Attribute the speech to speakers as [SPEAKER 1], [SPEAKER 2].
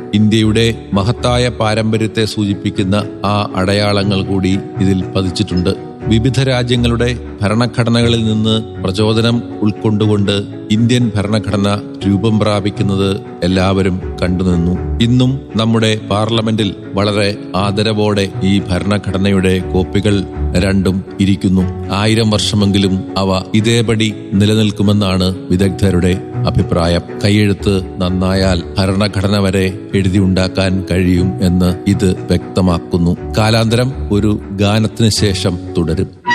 [SPEAKER 1] ഇന്ത്യയുടെ മഹത്തായ പാരമ്പര്യത്തെ സൂചിപ്പിക്കുന്ന ആ അടയാളങ്ങൾ കൂടി ഇതിൽ പതിച്ചിട്ടുണ്ട് വിവിധ രാജ്യങ്ങളുടെ ഭരണഘടനകളിൽ നിന്ന് പ്രചോദനം ഉൾക്കൊണ്ടുകൊണ്ട് ഇന്ത്യൻ ഭരണഘടന രൂപം പ്രാപിക്കുന്നത് എല്ലാവരും കണ്ടുനിന്നു ഇന്നും നമ്മുടെ പാർലമെന്റിൽ വളരെ ആദരവോടെ ഈ ഭരണഘടനയുടെ കോപ്പികൾ രണ്ടും ഇരിക്കുന്നു ആയിരം വർഷമെങ്കിലും അവ ഇതേപടി നിലനിൽക്കുമെന്നാണ് വിദഗ്ധരുടെ അഭിപ്രായം കൈയെഴുത്ത് നന്നായാൽ ഭരണഘടന വരെ എഴുതിയുണ്ടാക്കാൻ കഴിയും എന്ന് ഇത് വ്യക്തമാക്കുന്നു കാലാന്തരം ഒരു ഗാനത്തിന് ശേഷം തുടരും